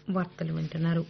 వార్తలు వింటున్నారు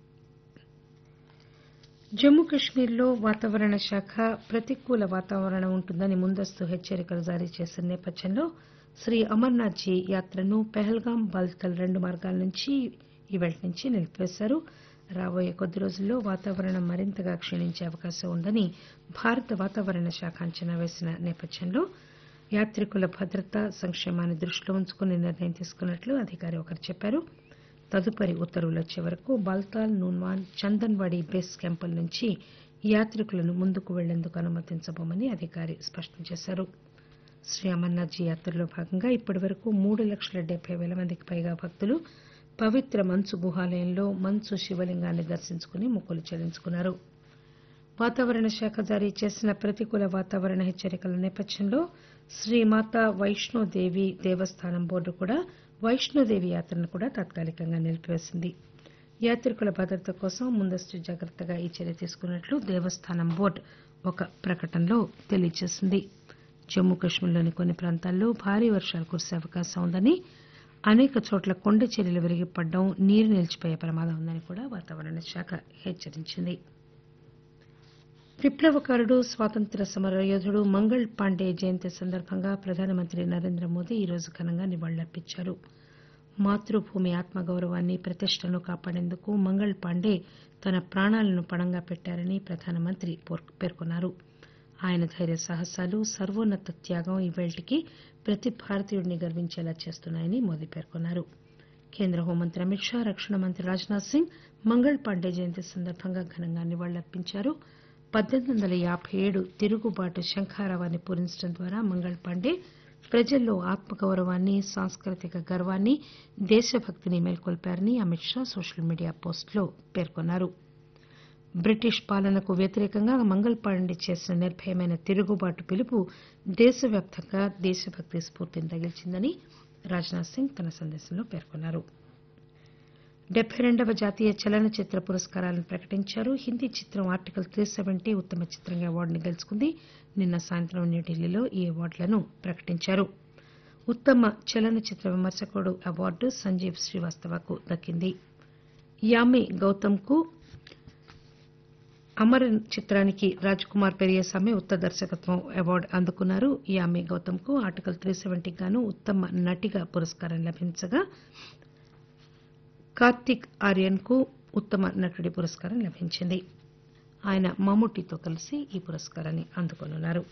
జమ్మూ కశ్మీర్లో వాతావరణ శాఖ ప్రతికూల వాతావరణం ఉంటుందని ముందస్తు హెచ్చరికలు జారీ చేసిన నేపథ్యంలో శ్రీ అమర్నాథ్ జీ యాత్రను పెహల్గాం బాల్తల్ రెండు మార్గాల నుంచి ఇవాళ నుంచి నిలిపివేశారు రాబోయే కొద్ది రోజుల్లో వాతావరణం మరింతగా క్షీణించే అవకాశం ఉందని భారత వాతావరణ శాఖ అంచనా వేసిన నేపథ్యంలో యాత్రికుల భద్రత సంక్షేమాన్ని దృష్టిలో ఉంచుకుని నిర్ణయం తీసుకున్నట్లు అధికారి ఒకరు చెప్పారు తదుపరి ఉత్తర్వులు వచ్చే వరకు బాల్తాల్ నూన్వాన్ చందన్వాడి బేస్ క్యాంపుల నుంచి యాత్రికులను ముందుకు వెళ్లేందుకు అనుమతించబోమని అధికారి స్పష్టం చేశారు శ్రీ అమర్నాథ్ జీ యాత్రలో భాగంగా ఇప్పటి వరకు మూడు లక్షల డెబ్బై పేల మందికి పైగా భక్తులు పవిత్ర మంచు గుహాలయంలో మంచు శివలింగాన్ని దర్శించుకుని మొక్కులు చెల్లించుకున్నారు వాతావరణ శాఖ జారీ చేసిన ప్రతికూల వాతావరణ హెచ్చరికల నేపథ్యంలో శ్రీమాత వైష్ణోదేవి దేవస్థానం బోర్డు కూడా వైష్ణోదేవి యాత్రను కూడా తాత్కాలికంగా నిలిపివేసింది యాత్రికుల భద్రత కోసం ముందస్తు జాగ్రత్తగా ఈ చర్య తీసుకున్నట్లు దేవస్థానం బోర్డు ఒక ప్రకటనలో తెలియజేసింది జమ్మూ కశ్మీర్లోని కొన్ని ప్రాంతాల్లో భారీ వర్షాలు కురిసే అవకాశం ఉందని అనేక చోట్ల కొండ చర్యలు విరిగిపడడం నీరు నిలిచిపోయే ప్రమాదం ఉందని కూడా వాతావరణ శాఖ హెచ్చరించింది విప్లవకారుడు స్వాతంత్ర్య సమర యోధుడు మంగళ్ పాండే జయంతి సందర్భంగా ప్రధానమంత్రి నరేంద్ర మోదీ ఈరోజు ఘనంగా నివాళులర్పించారు మాతృభూమి ఆత్మగౌరవాన్ని ప్రతిష్టను కాపాడేందుకు మంగళ్ పాండే తన ప్రాణాలను పణంగా పెట్టారని ప్రధానమంత్రి పేర్కొన్నారు ఆయన ధైర్య సాహసాలు సర్వోన్నత త్యాగం ఈవేళ్టికి ప్రతి భారతీయుడిని గర్వించేలా చేస్తున్నాయని మోదీ పేర్కొన్నారు కేంద్ర హోంమంత్రి అమిత్ షా రక్షణ మంత్రి రాజ్నాథ్ సింగ్ మంగళ్ పాండే జయంతి సందర్భంగా ఘనంగా నివాళులర్పించారు పద్దెనిమిది వందల యాబై ఏడు తిరుగుబాటు శంఖారావాన్ని పూరించడం ద్వారా మంగళ్ పాండే ప్రజల్లో ఆత్మగౌరవాన్ని సాంస్కృతిక గర్వాన్ని దేశభక్తిని మేల్కొల్పారని అమిత్ షా సోషల్ మీడియా పోస్టులో పేర్కొన్నారు బ్రిటిష్ పాలనకు వ్యతిరేకంగా మంగళ్ పాండే చేసిన నిర్భయమైన తిరుగుబాటు పిలుపు దేశవ్యాప్తంగా దేశభక్తి స్ఫూర్తిని తగిల్చిందని రాజ్నాథ్ సింగ్ తన సందేశంలో పేర్కొన్నారు డెబ్బై రెండవ జాతీయ చలనచిత్ర పురస్కారాలను ప్రకటించారు హిందీ చిత్రం ఆర్టికల్ త్రీ సెవెంటీ ఉత్తమ చిత్రంగా అవార్డును గెలుచుకుంది నిన్న సాయంత్రం న్యూఢిల్లీలో ఈ అవార్డులను ప్రకటించారు ఉత్తమ చలనచిత్ర విమర్శకుడు అవార్డు సంజీవ్ శ్రీవాస్తవకు దక్కింది యామి గౌతమ్ కు అమర్ చిత్రానికి రాజ్ కుమార్ పెరియసామి ఉత్తమ దర్శకత్వం అవార్డు అందుకున్నారు యామి గౌతమ్ కు ఆర్టికల్ త్రీ సెవెంటీకి గాను ఉత్తమ నటిగా పురస్కారం లభించగా కార్తిక్ ఆర్యన్ కు ఉత్తమ నటుడి పురస్కారం లభించింది ఆయన మమ్ముటితో కలిసి ఈ పురస్కారాన్ని అందుకోనున్నారు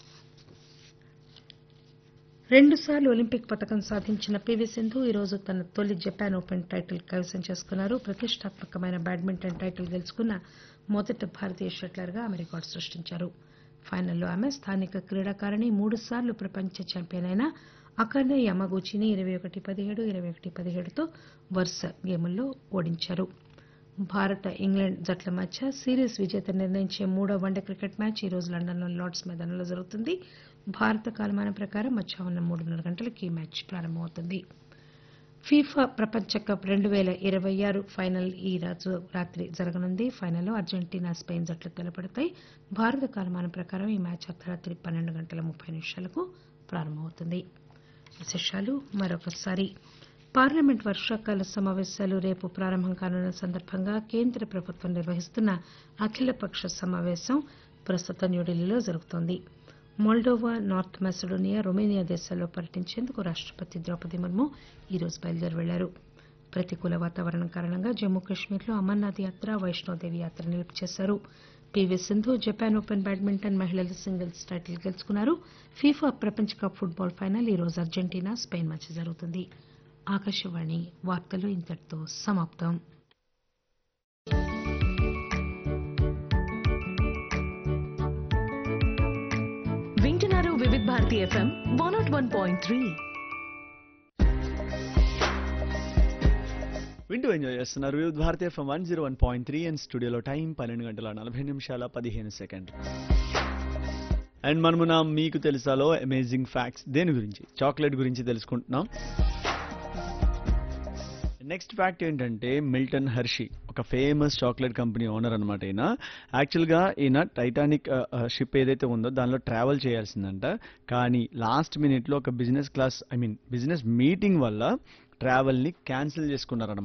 రెండుసార్లు ఒలింపిక్ పతకం సాధించిన పీవీ సింధు ఈరోజు తన తొలి జపాన్ ఓపెన్ టైటిల్ కైవసం చేసుకున్నారు ప్రతిష్టాత్మకమైన బ్యాడ్మింటన్ టైటిల్ గెలుచుకున్న మొదటి భారతీయ షట్లర్గా ఆమె రికార్డు సృష్టించారు ఫైనల్లో ఆమె స్థానిక క్రీడాకారిణి మూడుసార్లు ప్రపంచ ఛాంపియన్ అయిన అకానే యమగూచిని ఇరవై ఒకటి పదిహేడు ఇరవై ఒకటి పదిహేడుతో వరుస గేముల్లో ఓడించారు భారత ఇంగ్లాండ్ జట్ల మధ్య సిరీస్ విజేత నిర్ణయించే మూడో వన్డే క్రికెట్ మ్యాచ్ ఈ రోజు లండన్లోని లార్డ్స్ మైదానంలో జరుగుతుంది భారత కాలమానం ప్రకారం మధ్యాహ్నం మూడున్నర గంటలకు ఈ మ్యాచ్ ప్రారంభమవుతుంది ఫీఫా ప్రపంచ కప్ రెండు పేల ఇరవై ఆరు ఫైనల్ ఈ రోజు రాత్రి జరగనుంది ఫైనల్లో అర్జెంటీనా స్పెయిన్ జట్లు తలపడతాయి భారత కాలమానం ప్రకారం ఈ మ్యాచ్ అర్ధరాత్రి పన్నెండు గంటల ముప్పై నిమిషాలకు ప్రారంభమవుతుంది విశేషాలు మరొకసారి పార్లమెంట్ వర్షాకాల సమావేశాలు రేపు ప్రారంభం కానున్న సందర్భంగా కేంద్ర ప్రభుత్వం నిర్వహిస్తున్న అఖిలపక్ష సమావేశం ప్రస్తుతం న్యూఢిల్లీలో జరుగుతోంది మోల్డోవా నార్త్ మెసడోనియా రొమేనియా దేశాల్లో పర్యటించేందుకు రాష్టపతి ద్రౌపది ముర్ము ఈరోజు బయలుదేరి వెళ్లారు ప్రతికూల వాతావరణం కారణంగా జమ్మూ కశ్మీర్లో అమర్నాథ్ యాత్ర వైష్ణోదేవి యాత్ర నిలుపు చేశారు PV Sindhu Japan open badminton మహిళల సింగిల్స్ టైటిల్ గెలుచుకున్నారు ఫీఫా ప్రపంచ కప్ ఫుట్బాల్ ఫైనల్ ఈరోజు అర్జెంటీనా స్పెయిన్ మధ్య జరుగుతుంది ఆకాశవాణి వార్తలు ఇంతటితో సమాప్తం వింటున్నారు వివిధ Bharati FM one not one point three వింటూ ఎంజాయ్ చేస్తున్నారు వివిధ Bharati FM one zero one point three and స్టూడియోలో టైం పన్నెండు గంటల నలభై నిమిషాల పదిహేను సెకండ్ అండ్ మనము నా మీకు తెలుసాలో అమేజింగ్ ఫ్యాక్ట్స్ దేని గురించి చాక్లెట్ గురించి తెలుసుకుంటున్నాం నెక్స్ట్ ఫ్యాక్ట్ ఏంటంటే మిల్టన్ హర్షి ఒక ఫేమస్ చాక్లెట్ కంపెనీ ఓనర్ అనమాట ఈయన యాక్చువల్గా ఈయన టైటానిక్ షిప్ ఏదైతే ఉందో దానిలో ట్రావెల్ చేయాల్సిందంట కానీ లాస్ట్ మినిట్లో ఒక business class I mean business meeting వల్ల ట్రావెల్ని క్యాన్సిల్ చేసుకున్నారనమాట